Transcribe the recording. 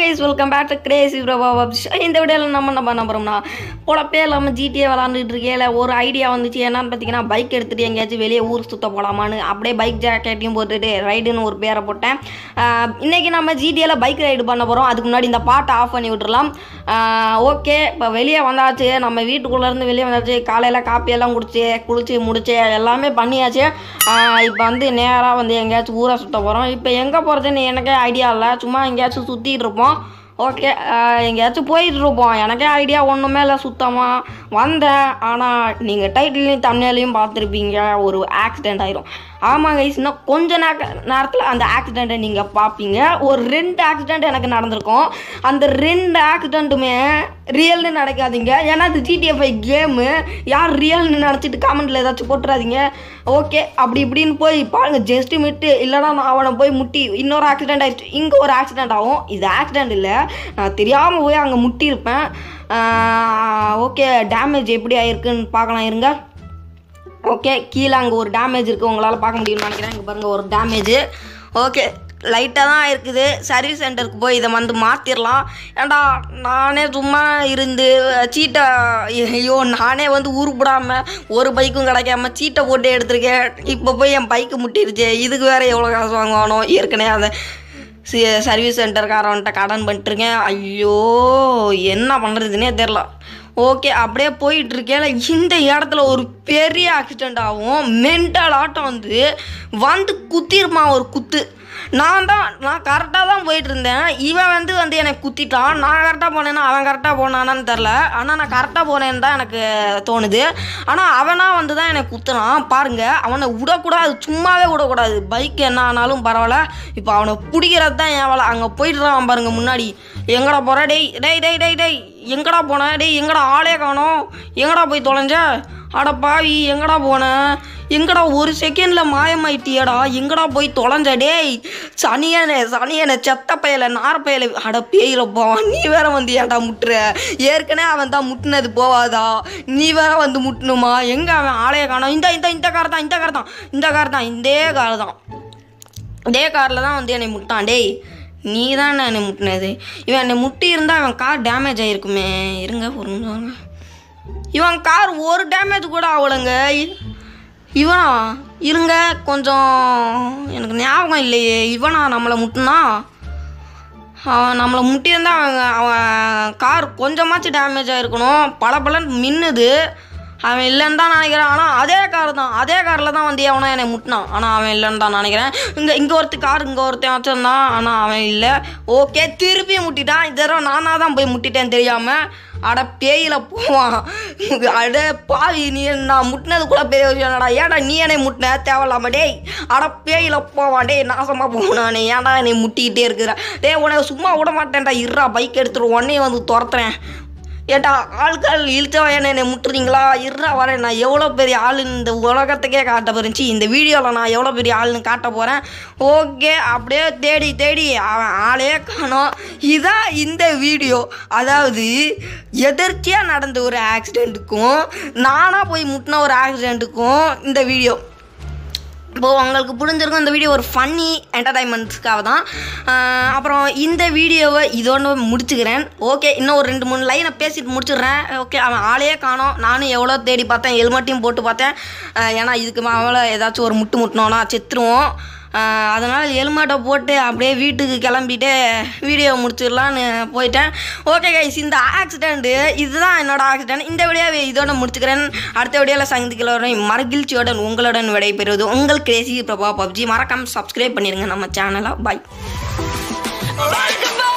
Guys welcome back to crazy Prabha பப்ஸ் இந்த வீடியோவில் நம்ம என்ன பண்ண போகிறோம்னா பொழப்பே இல்லாமல் ஜிடிஏ விளாண்டுட்டு இருக்கேல ஒரு ஐடியா வந்துச்சு என்னன்னு பார்த்தீங்கன்னா பைக் எடுத்துகிட்டு எங்கேயாச்சும் வெளியே ஊர் சுத்த போகலாமான்னு அப்படியே பைக் ஜாக்கெட்டையும் போட்டுட்டு ரைடுன்னு ஒரு பேரை போட்டேன் ஆஹ் இன்னைக்கு நம்ம ஜிடிஏல பைக் ரைடு பண்ண போகிறோம் அதுக்கு முன்னாடி இந்த பாட்டை ஆஃப் பண்ணி விட்டுறலாம் ஓகே இப்போ வெளியே வந்தாச்சு நம்ம வீட்டுக்குள்ளேருந்து வெளியே வந்தாச்சு காலையில் காப்பியெல்லாம் குடிச்சு குளிச்சு முடிச்சு எல்லாமே பண்ணியாச்சு இப்போ வந்து நேராக வந்து எங்கேயாச்சும் ஊரை சுத்த போகிறோம் இப்போ எங்கே போகிறதுன்னு எனக்கே ஐடியா இல்லை சும்மா எங்கேயாச்சும் சுற்றிட்டு இருப்போம் ஓகே எங்கேயாச்சும் போயிட்டு இருப்போம் எனக்கே ஐடியா ஒன்றுமே இல்லை சுத்தமாக வந்தேன் ஆனால் நீங்கள் டைட்டிலையும் தமிழ்லையும் பார்த்துருப்பீங்க ஒரு ஆக்சிடெண்ட் ஆயிரும் ஆமாம் கைஸ் இன்னும் கொஞ்ச நேர நேரத்தில் அந்த ஆக்சிடெண்ட்டை நீங்கள் பார்ப்பீங்க ஒரு ரெண்டு ஆக்சிடெண்ட் எனக்கு நடந்திருக்கும் அந்த ரெண்டு ஆக்சிடெண்ட்டுமே ரியல்னு நடக்காதீங்க ஏன்னா அது ஜிடிஎஃப்ஐ கேமு யார் ரியல்னு நினச்சிட்டு காமெண்ட்டில் ஏதாச்சும் போட்டுறாதீங்க ஓகே அப்படி இப்படின்னு போய் பாருங்க ஜஸ்ட் மிட்டு இல்லைனா நான் அவனை போய் முட்டி இன்னொரு ஆக்சிடெண்ட் ஆயிடுச்சு இங்கே ஒரு ஆக்சிடெண்ட் ஆகும் இது ஆக்சிடெண்ட் இல்லை நான் தெரியாமல் போய் அங்கே முட்டியிருப்பேன் ஓகே டேமேஜ் எப்படி ஆயிருக்குன்னு பார்க்கலாம் இருங்க ஓகே கீழே அங்கே ஒரு டேமேஜ் இருக்குது உங்களால் பார்க்க முடியும்னு நினைக்கிறேன் இங்கே பாருங்கள் ஒரு டேமேஜ் ஓகே லைட்டாக தான் இருக்குது சர்வீஸ் சென்டருக்கு போய் இதை வந்து மாற்றிடலாம் ஏன்டா நானே சும்மா இருந்து சீட்டை ஐயோ நானே வந்து உருப்பிடாமல் ஒரு பைக்கும் கிடைக்காம சீட்டை போட்டு எடுத்திருக்கேன் இப்போ போய் என் பைக்கு முட்டிருச்சு இதுக்கு வேறு எவ்வளோ காசு வாங்குவானோ ஏற்கனவே அதை சி சர்வீஸ் சென்டர்காரன்ட்ட கடன் பண்ணிட்டுருக்கேன் ஐயோ என்ன பண்ணுறதுனே தெரில ஓகே அப்படியே போயிட்டு இருக்கேன் இந்த இடத்துல ஒரு பெரிய ஆக்சிடெண்ட் ஆகும் மென்டல் ஆட்டம் வந்து வந்து குத்திருப்பான் ஒரு குத்து நான் தான் நான் கரெக்டாக தான் போயிட்டு இருந்தேன் இவன் வந்து வந்து எனக்கு குத்திட்டான் நான் கரெக்டாக போனேன்னா அவன் கரெக்டாக போனானான்னு தெரில ஆனால் நான் கரெக்டாக போனேன்னு தான் எனக்கு தோணுது ஆனால் அவனாக வந்து தான் எனக்கு குத்துனான் பாருங்கள் அவனை விடக்கூடாது சும்மாவே விடக்கூடாது பைக் என்ன ஆனாலும் பரவாயில்ல இப்போ அவனை பிடிக்கிறது தான் என் வேலை அங்கே போயிட்டுறான் பாருங்க முன்னாடி எங்கடா போகிற டேய் டேய் டேய் டேய் டேய் எங்கடா போன டேய் எங்கடா ஆளே காணோம் எங்கடா போய் தொலைஞ்ச அட பாவி எங்கடா போன எங்கடா ஒரு செகண்டில் மாயமாயிட்டியடா எங்கடா போய் தொலைஞ்ச டேய் சனியனே சனியனை செத்த பயல நார பயல அட பேயில போவான் நீ வேற வந்து ஏன்டா முட்டுற ஏற்கனவே அவன் தான் முட்டினது போவாதா நீ வேற வந்து முட்டணுமா எங்க அவன் ஆளைய காணோம் இந்த இந்த இந்த கார் தான் இந்த கார் தான் இந்த கார் தான் இந்த கார் தான் இதே காரில் தான் வந்து என்னை முட்டான் டேய் நீ தான் என்னை முட்டினது இவன் என்னை முட்டி இருந்தால் அவன் கார் டேமேஜ் ஆகிருக்குமே இருங்க ஒரு நிமிஷம் இருங்க. இவன் கார் ஒரு டேமேஜ் கூட ஆகலைங்க இ- இவனா இருங்க கொஞ்சம் எனக்கு ஞாபகம் இல்லையே இவனா நம்மளை முட்டினா அவன் நம்மளை முட்டியிருந்தா அவன் அவன் கார் கொஞ்சமாச்சும் டேமேஜ் ஆகிருக்கணும் பல பலன்னு மின்னுது அவன் இல்லைன்னு தான் நினைக்கிறேன் ஆனால் அதே கார் தான் அதே காரில் தான் வந்து எவனோ என்னை முட்டினான் ஆனால் அவன் இல்லைன்னு தான் நினைக்கிறேன் இங்கே இங்கே ஒருத்தர் கார் இங்கே ஒருத்தன் வச்சுருந்தான் ஆனால் அவன் இல்லை ஓகே திருப்பி முட்டிட்டான் இந்த தடவை நானாக தான் போய் முட்டிட்டேன் தெரியாமல் அட பேயில போவான் அட பாவி நீ நான் முட்டினது கூட பெரிய விஷயம்டா ஏன்டா நீ என்னை முட்டின தேவையில்லாம டேய் அட பேயில போவான் டேய் நாசமாக போனானே ஏன்டா என்னை முட்டிக்கிட்டே இருக்கிற டேய் உனக்கு சும்மா விட மாட்டேன்டா இருறா பைக் எடுத்துட்டு உடனே வந்து துரத்துறேன் ஏட்டா ஆட்கள் இழுத்தவன் என்ன என்னை முட்டுறீங்களா இருறா வரேன் நான் எவ்வளோ பெரிய ஆளுன்னு இந்த உலகத்துக்கே காட்ட போயிருந்துச்சு இந்த வீடியோவில் நான் எவ்வளோ பெரிய ஆளுன்னு காட்ட போகிறேன் ஓகே அப்படியே தேடி தேடி அவன் ஆளே காணோம் இதான் இந்த வீடியோ அதாவது எதர்ச்சியாக நடந்த ஒரு ஆக்சிடெண்ட்டுக்கும் நானாக போய் முட்டின ஒரு ஆக்சிடெண்ட்டுக்கும் இந்த வீடியோ இப்போது உங்களுக்கு புரிஞ்சிருக்கும் இந்த வீடியோ ஒரு ஃபன்னி என்டர்டைன்மெண்ட்ஸ்க்காக தான் ஆஹ் அப்புறம் இந்த வீடியோவை இதோட முடிச்சுக்கிறேன் ஓகே இன்னும் ஒரு ரெண்டு மூணு லைனை பேசிட்டு முடிச்சிடுறேன் ஓகே அவன் ஆளையே காணோம் நானும் எவ்வளோ தேடி பார்த்தேன் ஹெல்மெட்டையும் போட்டு பார்த்தேன் ஆஹ் ஏன்னா இதுக்கு மேலே ஏதாச்சும் ஒரு முட்டு முட்டினோன்னா செத்துருவோம் ஆஹ் அதனால் ஹெல்மெட்டை போட்டு அப்படியே வீட்டுக்கு கிளம்பிட்டு வீடியோ முடிச்சிடலான்னு போயிட்டேன் ஓகே கைஸ் இந்த ஆக்சிடெண்ட்டு இதுதான் என்னோட ஆக்சிடென்ட் இந்த வீடியோவை இதோட முடிச்சுக்கிறேன் அடுத்த வீடியோவில் சந்திக்கிறவரை மகிழ்ச்சியுடன் உங்களுடன் விடைபெறுவது உங்கள் கிரேசி பிரபா பப்ஜி மறக்காம சப்ஸ்கிரைப் பண்ணிடுங்க நம்ம சேனலை பாய் Like a